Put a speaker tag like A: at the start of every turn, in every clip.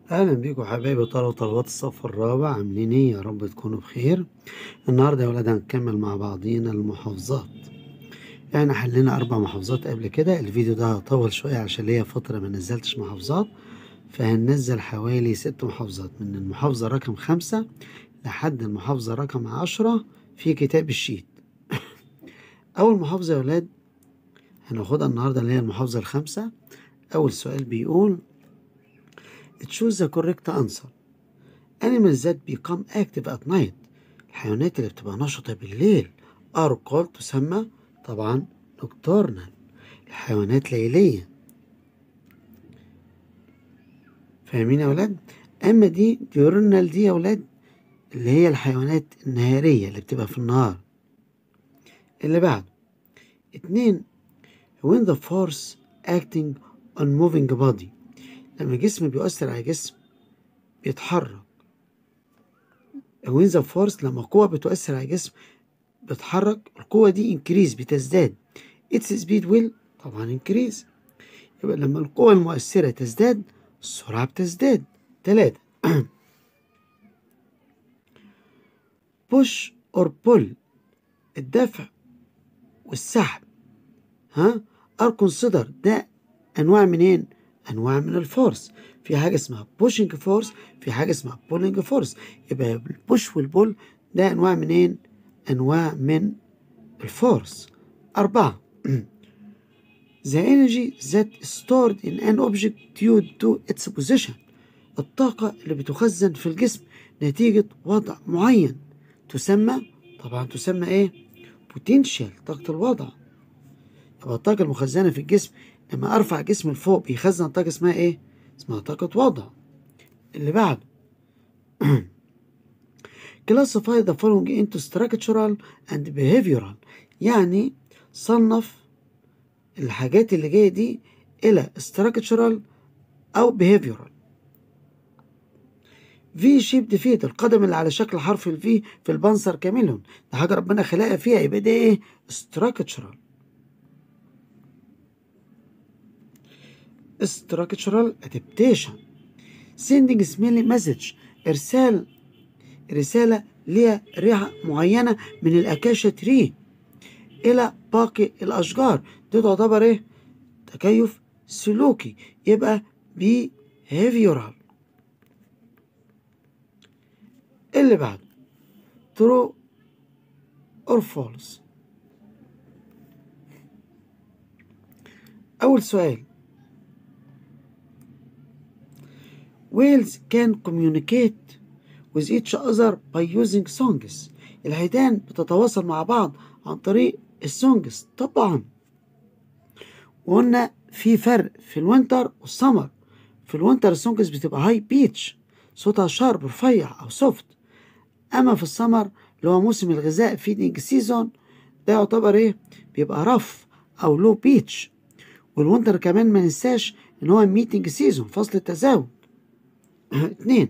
A: أهلا بيكم حبايبي طلبة وطلبات الصف الرابع عاملين ايه يا رب تكونوا بخير النهاردة يا ولاد هنكمل مع بعضينا المحافظات احنا حلينا أربع محافظات قبل كده الفيديو ده هطول شوية عشان ليا فترة ما نزلتش محافظات فهننزل حوالي ست محافظات من المحافظة رقم خمسة لحد المحافظة رقم عشرة في كتاب الشيت أول محافظة يا ولاد هناخدها النهاردة اللي هي المحافظة الخامسة أول سؤال بيقول choose the correct answer animals that become active at night الحيوانات اللي بتبقى نشطة بالليل are called تسمى طبعا nocturnal الحيوانات ليلية فاهمين يا ولاد أما دي diurnal دي يا ولاد اللي هي الحيوانات النهارية اللي بتبقى في النهار اللي بعده اتنين when the force acting on moving body لما جسم بيؤثر على جسم بيتحرك when the force لما قوة بتؤثر على جسم بتحرك القوة دي انكريز بتزداد its speed will طبعا انكريز يبقى لما القوة المؤثرة تزداد السرعة بتزداد تلاتة push or pull الدفع والسحب ها are considered ده انواع منين انواع من الفورس في حاجه اسمها pushing فورس في حاجه اسمها pulling فورس يبقى البوش والبول ده انواع منين انواع من الفورس أربعة The energy that stored in an object due to its position الطاقة اللي بتخزن في الجسم نتيجة وضع معين تسمى طبعا تسمى ايه potential طاقة الوضع يبقى الطاقة المخزنة في الجسم لما ارفع جسم لفوق بيخزن طاقة اسمها ايه اسمها طاقة وضع اللي بعده classify the following into structural and behavioral يعني صنف الحاجات اللي جاية دي إلى structural أو behavioral في شيب فيت القدم اللي على شكل حرف الفي في البنصر كاملهم ده حاجة ربنا خلقها فيها يبقى ده ايه structural structural adaptation sending smelling message إرسال رسالة ليها ريحة معينة من الأكاشا تري إلى باقي الأشجار دي تعتبر إيه؟ تكيف سلوكي يبقى behavioral اللي بعده true or false أول سؤال whales can communicate with each other by using songs الحيتان بتتواصل مع بعض عن طريق السونجز طبعا وقلنا في فرق في الوينتر والسمر في الوينتر السونجز بتبقى هاي بيتش صوتها شارب رفيع او سوفت اما في السمر اللي هو موسم الغذاء فيدنج سيزون ده يعتبر ايه بيبقى رف او لو بيتش والوينتر كمان ما ننساش ان هو ميتنج سيزون فصل التزاوج اتنين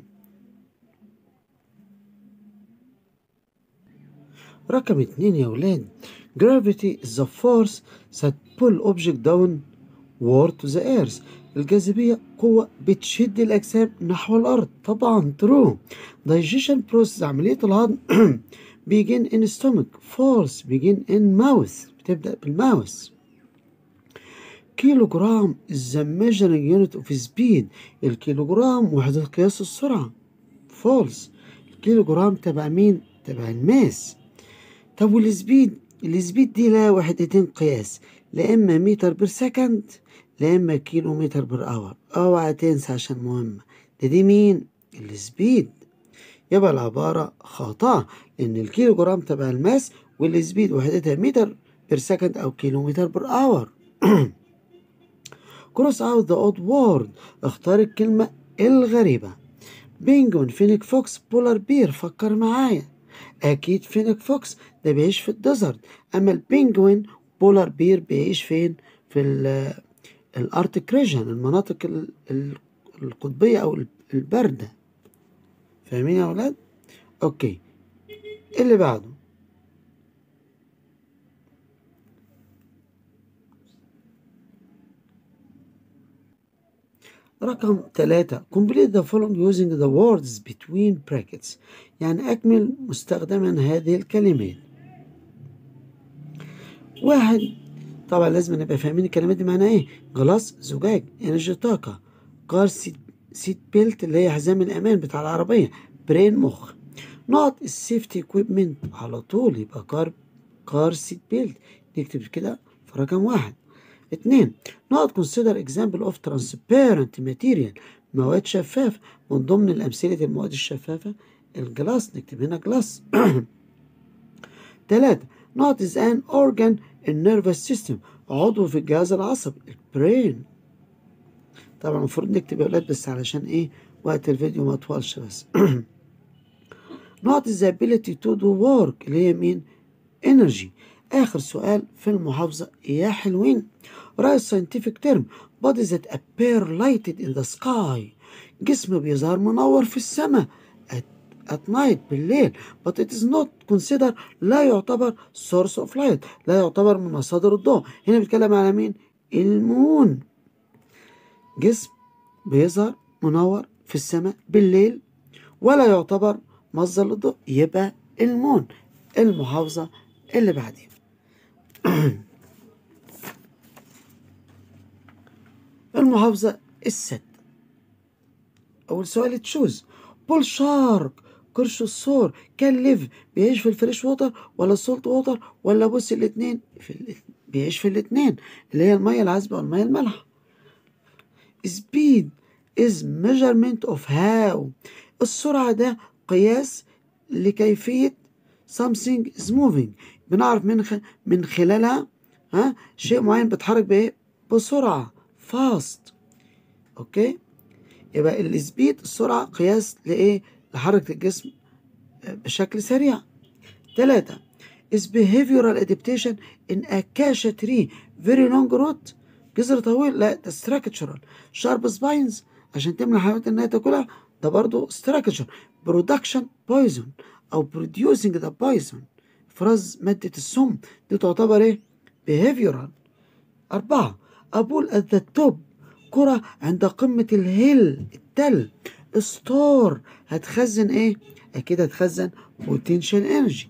A: رقم اتنين يا ولاد gravity is the force that pull object downward to the earth الجاذبية قوة بتشد الأجسام نحو الأرض طبعا true digestion process عملية الهضم begin in stomach false begin in mouth بتبدأ بالماوس كيلو جرام is the measuring unit of speed الكيلو جرام وحدة قياس السرعة false الكيلو جرام تبع مين تبع الماس طب والسبيد السبيد دي لها وحدتين قياس لا اما متر بير سكند لا اما كيلو متر بير اور اوعى تنسى عشان مهمة ده دي مين السبيد يبقى العبارة خاطئة لأن الكيلو جرام تبع الماس والسبيد وحدتها متر بير سكند أو كيلو متر بير اور كروس اوت ذا اود وورد اختار الكلمة الغريبة بينجون فينيك فوكس بولار بير فكر معايا أكيد فينيك فوكس ده بيعيش في الديزرت أما البينجوين بولار بير بيعيش فين في الأرتيك ريجن المناطق القطبية أو الباردة فاهمين يا ولاد؟ أوكي اللي بعده رقم ثلاثة complete the following using the words between brackets يعني أكمل مستخدما هذه الكلمات واحد طبعا لازم نبقى فاهمين الكلمات دي معناها ايه جلاس زجاج انرجي طاقة كار سيت, سيت بيلت اللي هي حزام الأمان بتاع العربية برين مخ نقط السيفتي اكويبمنت على طول يبقى كار كار سيت بيلت نكتب كده في رقم واحد اتنين نقط consider example of transparent material مواد شفافة من ضمن الأمثلة المواد الشفافة الجلاس نكتب هنا جلاس تلاتة نقط is an organ in nervous system عضو في الجهاز العصبي البرين طبعا المفروض نكتب يا ولاد بس علشان ايه وقت الفيديو ما يطولش بس نقط is the ability to do work اللي هي مين energy آخر سؤال في المحافظة يا حلوين رأي scientific term bodies that appear lighted in the sky جسم بيظهر منور في السماء at, at night بالليل but it is not considered لا يعتبر source of light لا يعتبر من مصادر الضوء هنا بيتكلم على مين المون جسم بيظهر منور في السماء بالليل ولا يعتبر مصدر للضوء يبقى المون المحافظة اللي بعدين المحافظة الست أول سؤال تشوز بول شارك قرش الصور كان ليف بيعيش في الفريش ووتر ولا السولت ووتر ولا بص الاتنين في ال... بيعيش في الاتنين اللي هي المية العذبة والمية المالحة speed is measurement of how السرعة ده قياس لكيفية something is moving بنعرف من خ... من خلالها ها شيء معين بيتحرك بايه بسرعة fast اوكي يبقى السبيد السرعة قياس لايه لحركة الجسم بشكل سريع ثلاثة is behavioral adaptation in acacia tree very long root جذر طويل لا ده structural sharp spines عشان تمنع الحيوانات انها تاكلها ده برضه structure production poison او producing the poison افراز مادة السم دي تعتبر ايه behavioral أربعة أبول at the top كرة عند قمة الهيل التل ستور هتخزن ايه اكيد هتخزن potential energy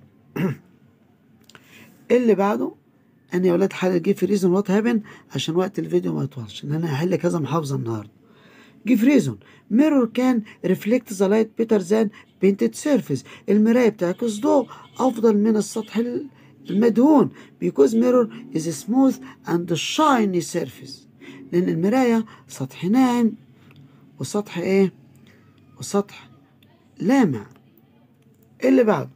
A: اللي بعده انا يا ولاد حل جيف ريزون وات هابن عشان وقت الفيديو ما يطولش ان انا هحل كذا محافظه النهارده جيف ريزون ميرور كان ريفلكت ذا لايت بيتر ذان بينتد سيرفيس المرايه بتعكس ضوء افضل من السطح المدهون because mirror is a smooth and shiny surface لان المرايه سطح ناعم وسطح ايه وسطح لامع اللي بعده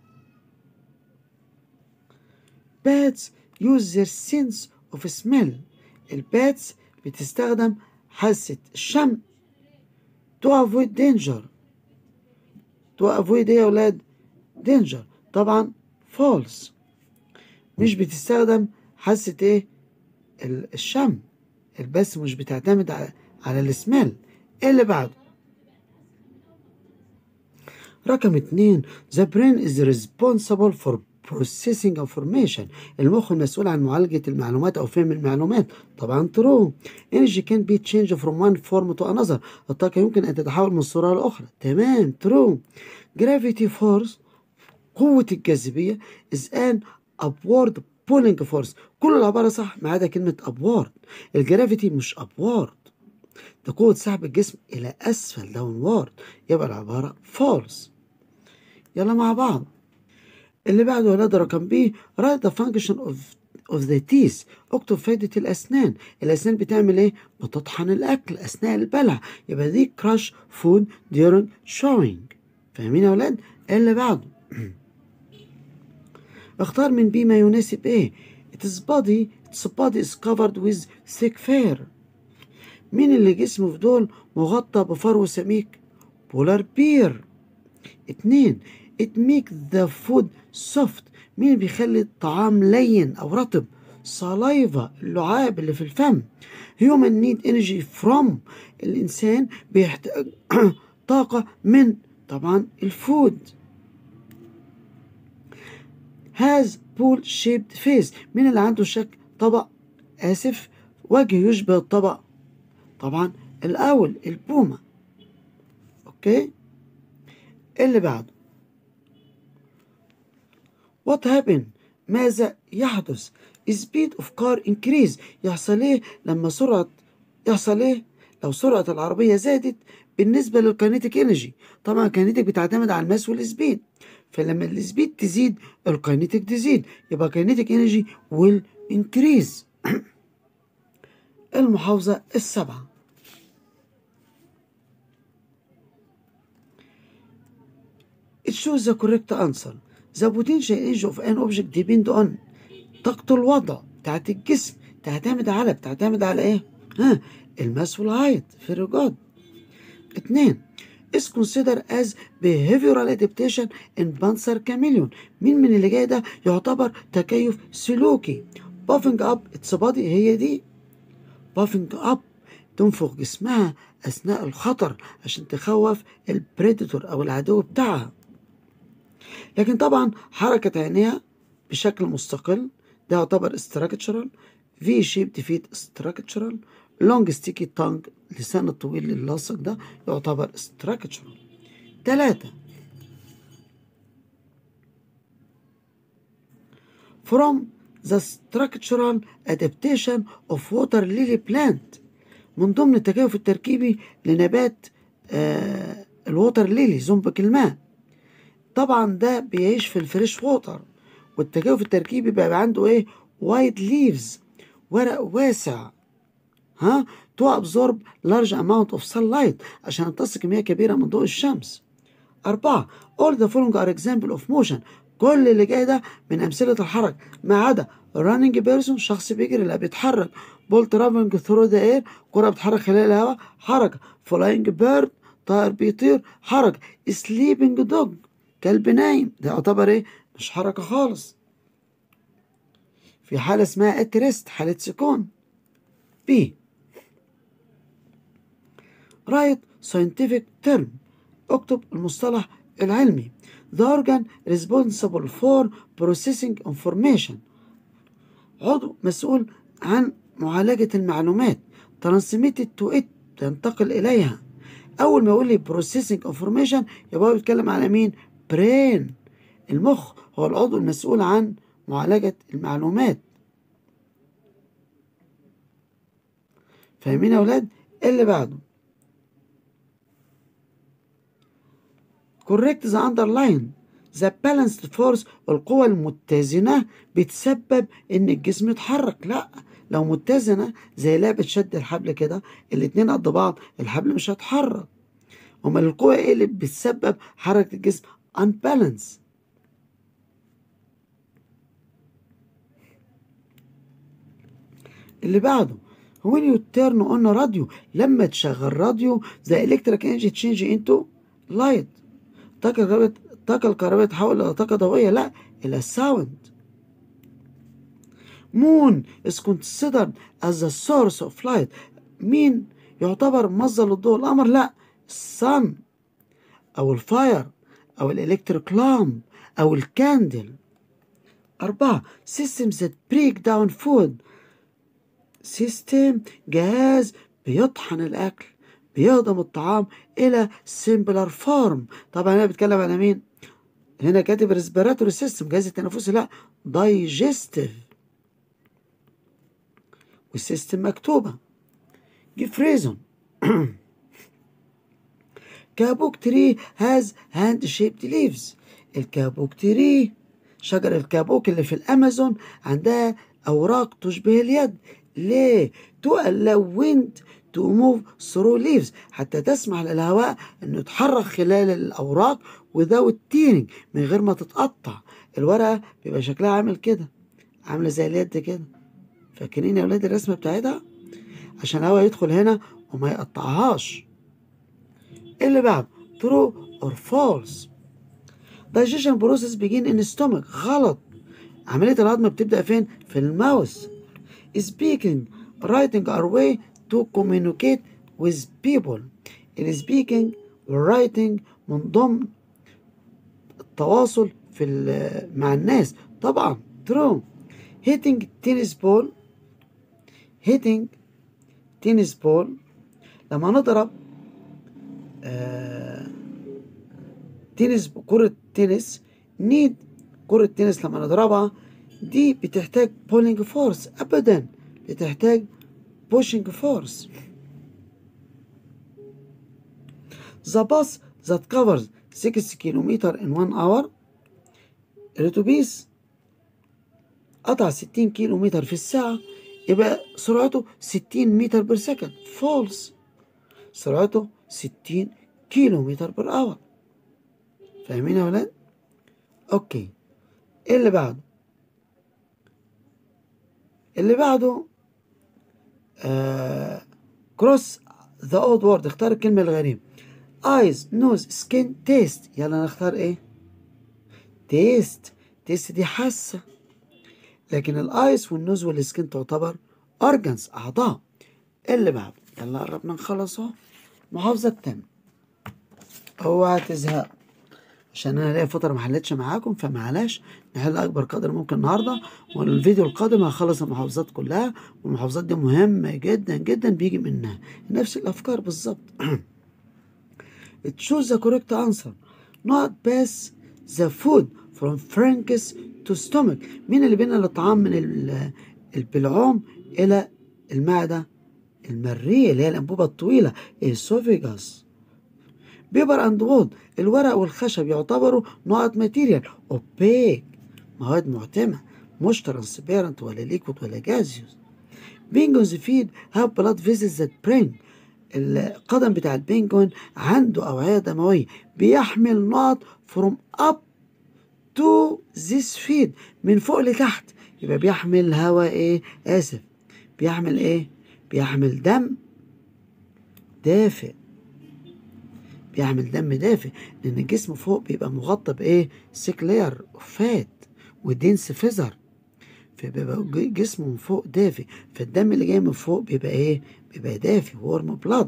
A: bats use their sense of smell الباتس بتستخدم حاسة الشم to avoid danger to avoid ايه يا ولاد danger طبعا false مش بتستخدم حاسة ايه الشم البس مش بتعتمد على على السمال ايه اللي بعده رقم اتنين the brain is responsible for processing information المخ المسؤول عن معالجة المعلومات أو فهم المعلومات طبعا true energy can be changed from one form to another الطاقة يمكن أن تتحول من صورة لأخرى تمام true gravity force قوة الجاذبية is an upward pulling force كل العبارة صح ما عدا كلمة upward الجرافيتي مش upward ده قوة سحب الجسم إلى أسفل downward يبقى العبارة false يلا مع بعض اللي بعده يا ولاد رقم بي write the function of of the teeth اكتب فايدة الأسنان الأسنان بتعمل إيه؟ بتطحن الأكل أثناء البلع يبقى دي crush food during chewing فاهمين يا ولاد؟ اللي بعده اختار من بي ما يناسب ايه its body its body is covered with thick fur مين اللي جسمه في دول مغطى بفرو سميك بولار بير اتنين it make the food soft مين اللي بيخلي الطعام لين او رطب سلايفا اللعاب اللي في الفم human need energy from الانسان بيحتاج طاقة من طبعا الفود has pool shaped face مين اللي عنده شكل طبق آسف وجه يشبه الطبق طبعا الأول البومة أوكي اللي بعده What happened ماذا يحدث speed of car increase يحصل ايه لما سرعة يحصل ايه لو سرعة العربية زادت بالنسبة للكاينيتيك انرجي طبعا الكاينيتيك بتعتمد على الماس والسبيد فلما السبيد تزيد الكاينيتيك تزيد يبقى كاينيتيك انرجي will increase المحافظة السبعة It shows the correct answer. The potential energy of an object depend on طاقة الوضع بتاعت الجسم تعتمد على بتعتمد على ايه؟ ها الماس والهايت very good. اتنين is considered as behavioral adaptation in Panzer chameleon مين من اللي جاي ده يعتبر تكيف سلوكي puffing up its body هي دي puffing up تنفخ جسمها أثناء الخطر عشان تخوف البريدتور أو العدو بتاعها لكن طبعا حركة عينيها بشكل مستقل ده يعتبر structural في شيب ديفيت structural لونج ستيكي تانج لسان الطويل اللاصق ده يعتبر structural تلاتة from the structural adaptation of water lily plant من ضمن التكيف التركيبي لنبات آه الووتر ليلي زنبق الماء طبعا ده بيعيش في الفريش ووتر والتكيف التركيبي بيبقى عنده ايه وايد ليفز ورق واسع ها to absorb large amount of sunlight عشان يمتص كمية كبيرة من ضوء الشمس أربعة all the following are example of motion كل اللي جاي ده من أمثلة الحركة ما عدا running person شخص بيجري لا بيتحرك ball traveling through the air كرة بتتحرك خلال الهواء حركة flying bird طائر بيطير حركة sleeping dog كلب نايم ده يعتبر ايه مش حركة خالص في حالة اسمها اتريست حالة سكون بي رايت scientific term اكتب المصطلح العلمي the organ responsible for processing information عضو مسؤول عن معالجة المعلومات transmitted to it تنتقل إليها أول ما يقول لي processing information يبقى هو بيتكلم على مين brain المخ هو العضو المسؤول عن معالجة المعلومات فاهمين يا أولاد اللي بعده correct the underline the balanced force القوة المتزنة بتسبب ان الجسم يتحرك لا لو متزنة زي لعبة شد الحبل كده الاتنين قد بعض الحبل مش هيتحرك امال القوة ايه اللي بتسبب حركة الجسم unbalance اللي بعده when you turn on راديو لما تشغل راديو the electric energy change into light طاقة الكهرباء الطاقة الكهربائية تتحول إلى طاقة ضوئية لا إلى ساوند moon is considered as a source of light مين يعتبر مصدر للضوء القمر لا sun أو الفاير أو الإلكتريك لامب أو الكاندل أربعة systems that break down food system جهاز بيطحن الأكل بيهضم الطعام إلى simpler form طبعا هنا بيتكلم على مين؟ هنا كاتب respiratory system جهاز التنفسي لا digestive والسيستم مكتوبة give reason كابوك تري هاز هاند شيبد ليفز الكابوك تري شجر الكابوك اللي في الأمازون عندها أوراق تشبه اليد ليه؟ to allow wind to move through leaves حتى تسمح للهواء انه يتحرك خلال الاوراق without tearing من غير ما تتقطع الورقه بيبقى شكلها عامل كده عامله زي اليد كده فاكرين يا ولاد الرسمه بتاعتها عشان الهواء يدخل هنا وما يقطعهاش اللي بعد true or false digestion process begin in stomach غلط عملية الهضم بتبدأ فين؟ في الماوس speaking writing our way to communicate with people ال speaking والwriting من ضمن التواصل في مع الناس طبعا true hitting tennis ball hitting tennis ball لما نضرب آه تنس كرة تنس نيد كرة تنس لما نضربها دي بتحتاج بولينج فورس أبدا بتحتاج بوشنج فورس The bus that covers 6 كيلومتر in 1 hour الأتوبيس قطع 60 كيلو متر في الساعة يبقى سرعته 60 متر بير سكند فولس سرعته 60 كيلو متر بير اور فاهمين يا ولاد؟ اوكي ايه اللي بعده؟ اللي بعده كروس ذا اولد وورد اختار الكلمة الغريبة ايز نوز سكين تيست يلا نختار ايه؟ تيست تيست دي حاسة لكن الايس والنوز والسكين تعتبر اورجنز اعضاء اللي بعده يلا قربنا نخلص اهو محافظة التامة اوعى تزهق عشان انا ليا فترة ما حلتش معاكم فمعلاش نحل اكبر قدر ممكن النهارده والفيديو القادم هخلص المحافظات كلها والمحافظات دي مهمة جدا جدا بيجي منها نفس الافكار بالظبط choose the correct answer not pass the food from pharynx to stomach مين اللي بينقل الطعام من البلعوم إلى المعدة المرية اللي هي الأنبوبة الطويلة السوفيجاس بيبر أند وود الورق والخشب يعتبروا نقط ماتيريال أوبيك مواد معتمة مش ترانسبيرنت ولا ليكويد ولا جازيوس بينجونز فيد هاف بلاد فيزيز ذات برينج القدم بتاع البينجون عنده أوعية دموية بيحمل نقط فروم أب تو ذيس فيد من فوق لتحت يبقى بيحمل هواء ايه اسف بيحمل ايه بيحمل دم دافئ بيحمل دم دافئ لان الجسم فوق بيبقى مغطى بايه سيكلير فات ودنس فيزر فبيبقى جسمه من فوق دافئ فالدم اللي جاي من فوق بيبقى ايه بيبقى دافئ وورم بلاد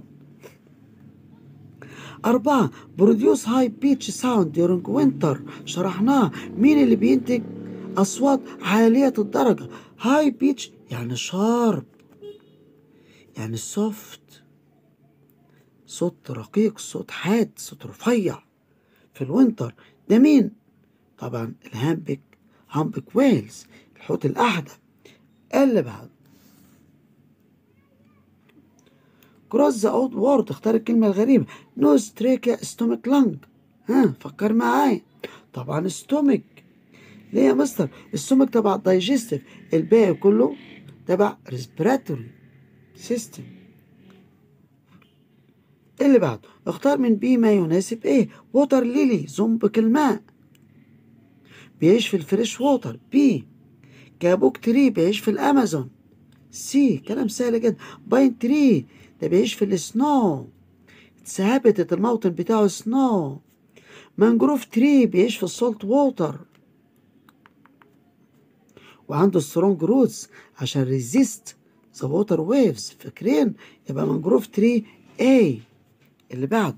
A: أربعة بروديوس هاي بيتش ساوند ديورنج وينتر شرحناها مين اللي بينتج أصوات عالية الدرجة هاي بيتش يعني شارب يعني سوفت صوت رقيق صوت حاد صوت رفيع في الوينتر ده مين طبعا الهامبك هامبك ويلز الحوت الأحدب اللي بعد كروس ذا اوت وورد اختار الكلمة الغريبة نوز تريكيا ستومك لانج ها فكر معايا طبعا ستومك ليه يا مستر السمك تبع الدايجستيف الباقي كله تبع ريسبيراتوري سيستم اللي بعده اختار من بي ما يناسب ايه ووتر ليلي زنبق الماء بيعيش في الفريش ووتر بي كابوك تري بيعيش في الامازون سي كلام سهل جدا باين تري ده بيعيش في السنو اتثبتت الموطن بتاعه سنو مانجروف تري بيعيش في السولت ووتر وعنده سترونج روتس عشان ريزيست ذا ووتر ويفز فاكرين يبقى مانجروف تري A اللي بعده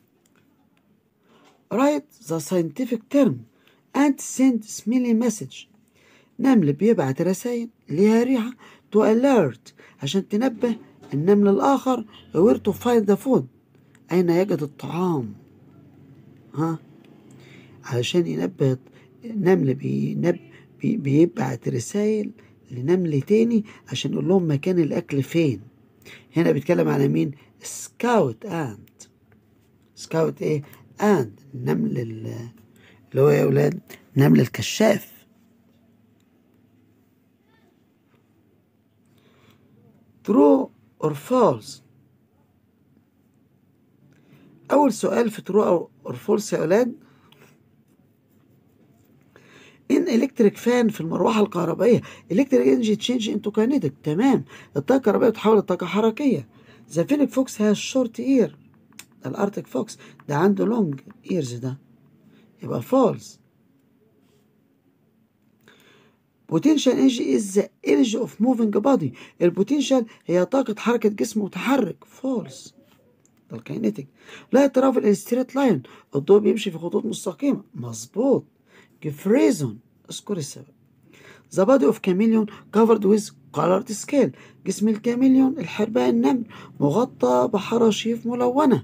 A: write the scientific term and send smelly message نمل بيبعت رسائل ليها ريحة to alert عشان تنبه النمل الآخر where to find the food أين يجد الطعام ها علشان ينبه النمل بينب بي بيبعت رسائل لنمل تاني عشان يقول لهم مكان الأكل فين هنا بيتكلم على مين سكاوت اند سكاوت ايه اند النمل اللي هو يا اولاد نمل الكشاف true or false أول سؤال في true or false يا أولاد إن إلكتريك فان في المروحة الكهربائية إلكتريك إنجي تشينج إنتو كاينيتيك تمام الطاقة الكهربائية بتتحول لطاقة حركية ذا فينيك فوكس هاز شورت إير ده الأرتك فوكس ده عنده لونج إيرز ده يبقى فولس potential energy is the energy of moving body البوتنشال هي طاقة حركة جسم متحرك false ده الكاينيتيك لا يترافل in straight line الضوء بيمشي في خطوط مستقيمة مظبوط give reason اذكر السبب the body of chameleon covered with colored scale جسم الكاميليون الحرباء النمل مغطى بحراشيف ملونة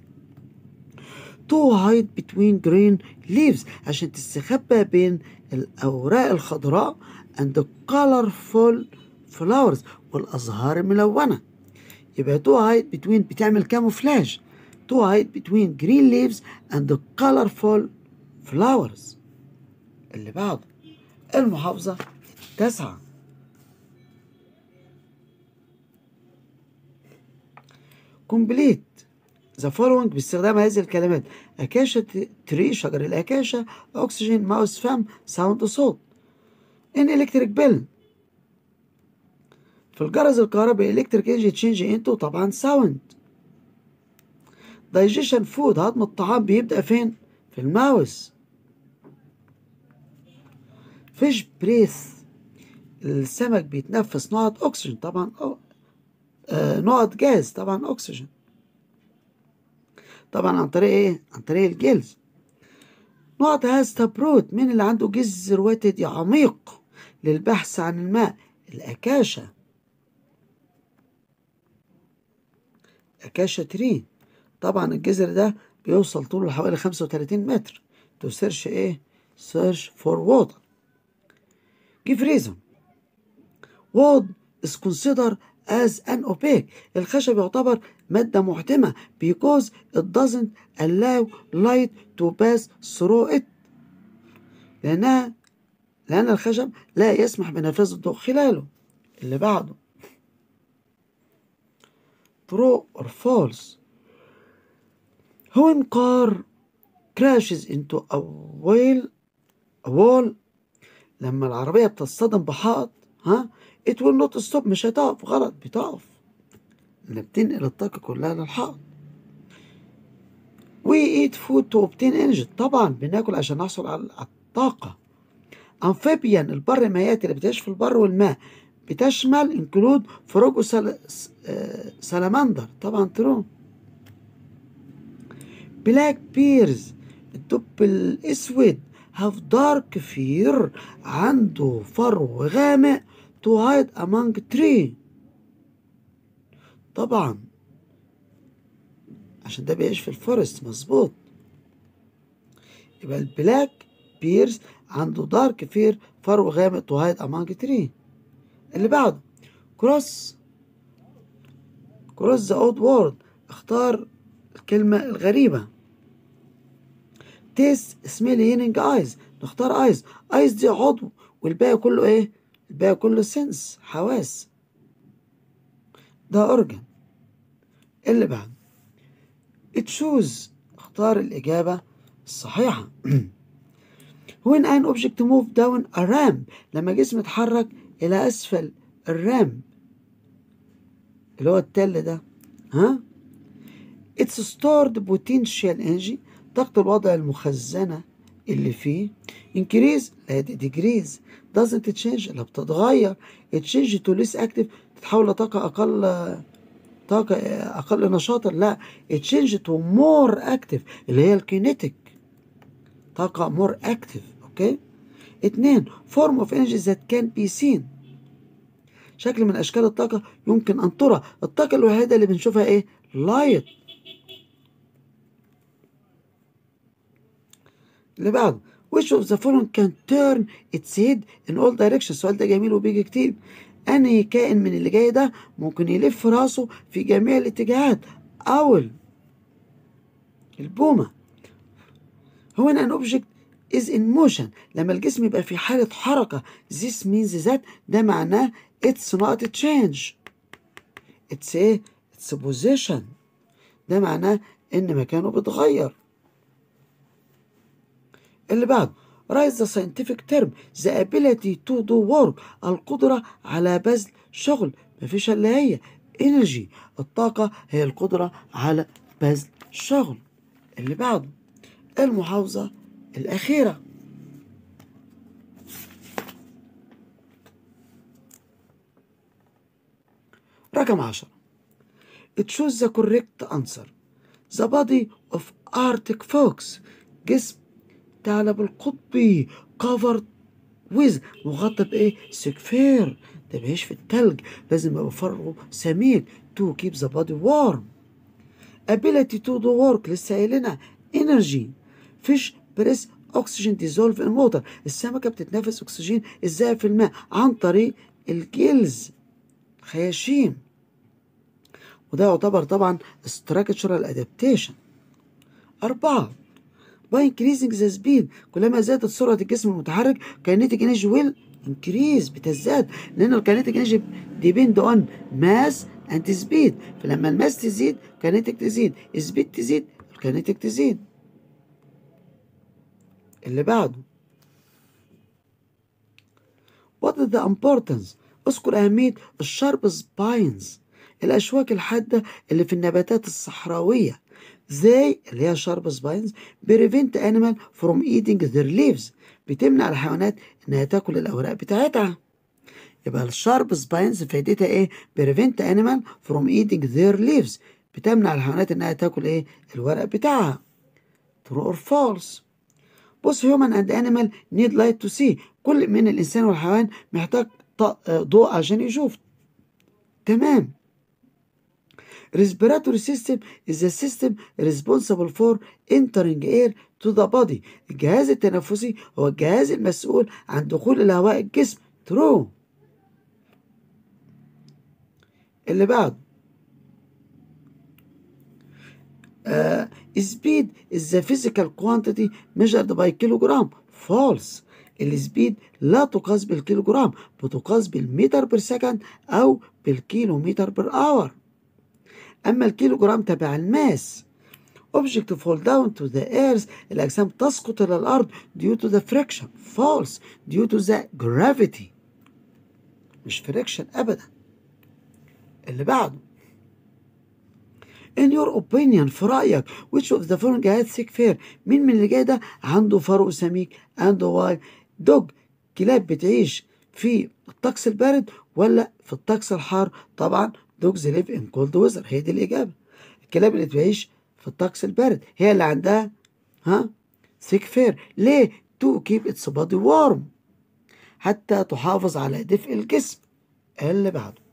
A: to hide between green leaves عشان تستخبى بين الأوراق الخضراء and the colorful flowers والأزهار الملونة يبقى to hide between بتعمل كاموفلاج to hide between green leaves and the colorful flowers اللي بعده المحافظة التاسعة complete the following باستخدام هذه الكلمات أكاشة تري شجر الأكاشة أكسجين ماوس فم ساوند صوت in electric bell في الجرس الكهربائي electric energy change into طبعا ساوند digestion food هضم الطعام بيبدأ فين؟ في الماوس فيش بريث السمك بيتنفس نقط أكسجين طبعا أو آه نقط جاز طبعا أكسجين طبعا عن طريق إيه؟ عن طريق الجلز نقط هاز تبروت مين اللي عنده جذر وتدي عميق للبحث عن الماء الأكاشة أكاشة تري طبعا الجذر ده بيوصل طوله لحوالي 35 متر تو سيرش ايه سيرش فور ووتر give reason wood is considered as an opaque الخشب يعتبر مادة محتمة because it doesn't allow light to pass through it لأنها لأن الخشب لا يسمح بنفاذ الضوء خلاله اللي بعده true or false when car crashes into a whale a wall لما العربية بتصطدم بحائط ها it will not stop مش هتقف غلط بتقف اللي بتنقل الطاقة كلها للحائط we eat food to obtain energy طبعا بناكل عشان نحصل على الطاقة amphibian البر المائيات اللي بتعيش في البر والماء بتشمل انكلود فروج سلامندر طبعا ترو بلاك بيرز الدب الاسود have dark fear عنده فرو غامق to hide among tree طبعا عشان ده بيعيش في الفورست مظبوط يبقى البلاك بيرز عنده دارك فير فرو غامق تو هايد امانج تري اللي بعده كروس كروس ذا اود وورد اختار الكلمة الغريبة تيست سميل هيننج ايز نختار ايز ايز دي عضو والباقي كله ايه الباقي كله سنس حواس ده اورجن اللي بعد تشوز اختار الإجابة الصحيحة when an object move down a ramp لما جسم يتحرك إلى أسفل الرامب اللي هو التل ده ها it's stored potential energy طاقة الوضع المخزنة اللي فيه increase لا دي decrease doesn't change لا بتتغير it change to less active تتحول لطاقة أقل طاقة أقل نشاطا لا it change to more active اللي هي الكينيتيك طاقة more active أوكي اتنين form of energy that can be seen شكل من أشكال الطاقة يمكن أن ترى الطاقة الوحيدة اللي بنشوفها إيه light اللي بعده which of the following can turn its head in all directions السؤال ده جميل وبيجي كتير أنهي كائن من اللي جاي ده ممكن يلف راسه في جميع الاتجاهات أول البومة هو أن object is in motion لما الجسم يبقى في حالة حركة this means that ده معناه it's not a change it's a it's a position ده معناه إن مكانه بيتغير اللي بعده write the scientific term the ability to do work القدرة على بذل شغل مفيش إلا هي energy الطاقة هي القدرة على بذل شغل اللي بعده المحافظة الأخيرة رقم عشرة choose the correct answer the body of Arctic fox جسم ثعلب القطبي covered with مغطى بإيه؟ سكفير ده بيعيش في التلج لازم يبقى فرقه سميك to keep the body warm ability to do work لسه قايلينها energy fish بريس oxygen dissolve in water السمكة بتتنفس أكسجين إزاي في الماء عن طريق الجلز خياشيم وده يعتبر طبعا structural adaptation أربعة by increasing the speed كلما زادت سرعة الجسم المتحرك kinetic energy will increase بتزداد لأن الكينيتيك energy depend on mass and speed فلما الماس تزيد kinetic تزيد speed تزيد الكينيتيك تزيد اللي بعده What is the importance اذكر أهمية الشارب سباينز الأشواك الحادة اللي في النباتات الصحراوية they اللي هي sharp spines prevent animal from eating their leaves بتمنع الحيوانات إنها تاكل الأوراق بتاعتها يبقى الشارب سباينز فايدتها إيه؟ prevent animal from eating their leaves بتمنع الحيوانات إنها تاكل إيه؟ الورق بتاعها true or false بص human and animal need light to see كل من الإنسان والحيوان محتاج ضوء عشان يشوف تمام respiratory system is the system responsible for entering air to the body الجهاز التنفسي هو الجهاز المسؤول عن دخول الهواء الجسم true اللي بعده uh, speed is the physical quantity measured by kilogram false السبيد لا تقاس بالكيلوغرام بتقاس بالمتر بير سكند أو بالكيلومتر بير اور أما الكيلوغرام تبع الماس object fall down to the earth الأجسام تسقط إلى الأرض due to the friction false due to the gravity مش friction أبدا اللي بعده in your opinion في رأيك which of the following has thick fur مين من اللي جاي ده عنده فرو سميك and why dog كلاب بتعيش في الطقس البارد ولا في الطقس الحار طبعا دوجز ليف ان كولد ويزر هي دي الإجابة الكلاب اللي بتعيش في الطقس البارد هي اللي عندها ها ثيك فير ليه تو كيب اتس بادي وارم حتى تحافظ على دفء الجسم اللي بعده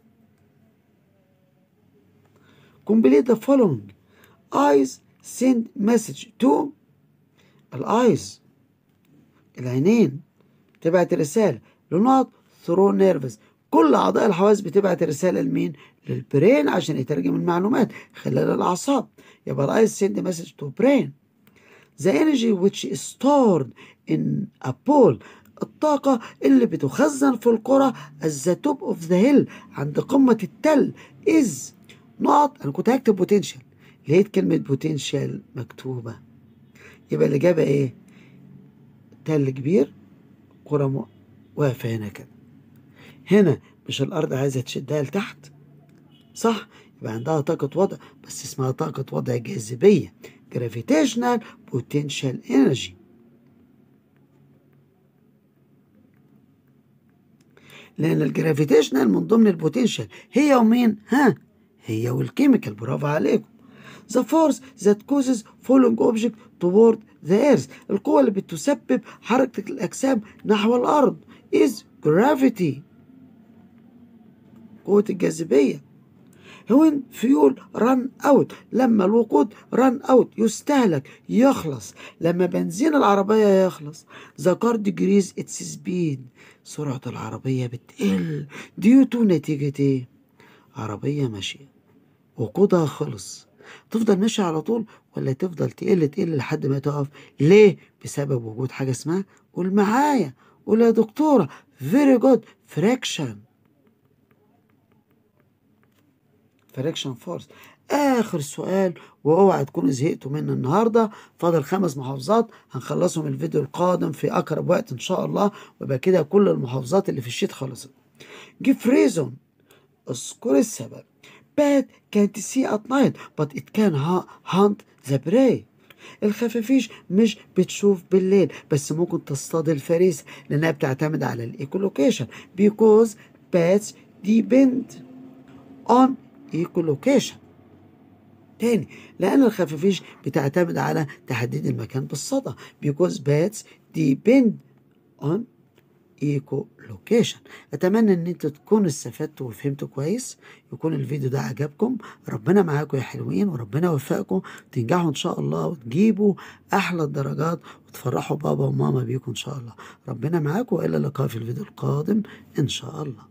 A: complete the following eyes send message to الايز العينين تبعت رسالة لنقط ثرو نيرفز كل أعضاء الحواس بتبعت رسالة لمين؟ للبرين عشان يترجم المعلومات خلال الأعصاب يبقى الأيز send message to brain the energy which is stored in a pole الطاقة اللي بتخزن في القرى at the top of the hill عند قمة التل is نقط أنا كنت هكتب بوتنشال لقيت كلمة بوتنشال مكتوبة يبقى الإجابة إيه؟ تل كبير قرى واقفة هنا كده هنا مش الأرض عايزة تشدها لتحت صح؟ يبقى عندها طاقة وضع بس اسمها طاقة وضع جاذبية gravitational potential energy لأن الجرافيتيشنال من ضمن البوتنشال هي ومين؟ ها؟ هي والكيميكال برافو عليكم The force that causes falling object toward the earth القوة اللي بتسبب حركة الأجسام نحو الأرض is gravity قوة الجاذبية when fuel run out لما الوقود run out يستهلك يخلص لما بنزين العربية يخلص the car decrease its speed سرعة العربية بتقل due to نتيجة ايه عربية ماشية وقودها خلص تفضل ماشية على طول ولا تفضل تقل تقل لحد ما تقف ليه بسبب وجود حاجة اسمها قول معايا قول يا دكتورة very good friction فريكشن فورس اخر سؤال واوعى تكونوا زهقتوا منه النهارده فاضل خمس محافظات هنخلصهم الفيديو القادم في اقرب وقت ان شاء الله ويبقى كده كل المحافظات اللي في الشيت خلصت جيف ريزون اذكر السبب bad can't see at night but it can hunt the prey الخفافيش مش بتشوف بالليل بس ممكن تصطاد الفريسة لأنها بتعتمد على الإيكولوكيشن because bats depend on echolocation تاني لأن الخفافيش بتعتمد على تحديد المكان بالصدى because bats depend on ايكو لوكيشن اتمنى ان انتوا تكونوا استفدتوا وفهمتوا كويس يكون الفيديو ده عجبكم ربنا معاكم يا حلوين وربنا يوفقكم تنجحوا ان شاء الله وتجيبوا احلى الدرجات وتفرحوا بابا وماما بيكم ان شاء الله ربنا معاكم والى اللقاء في الفيديو القادم ان شاء الله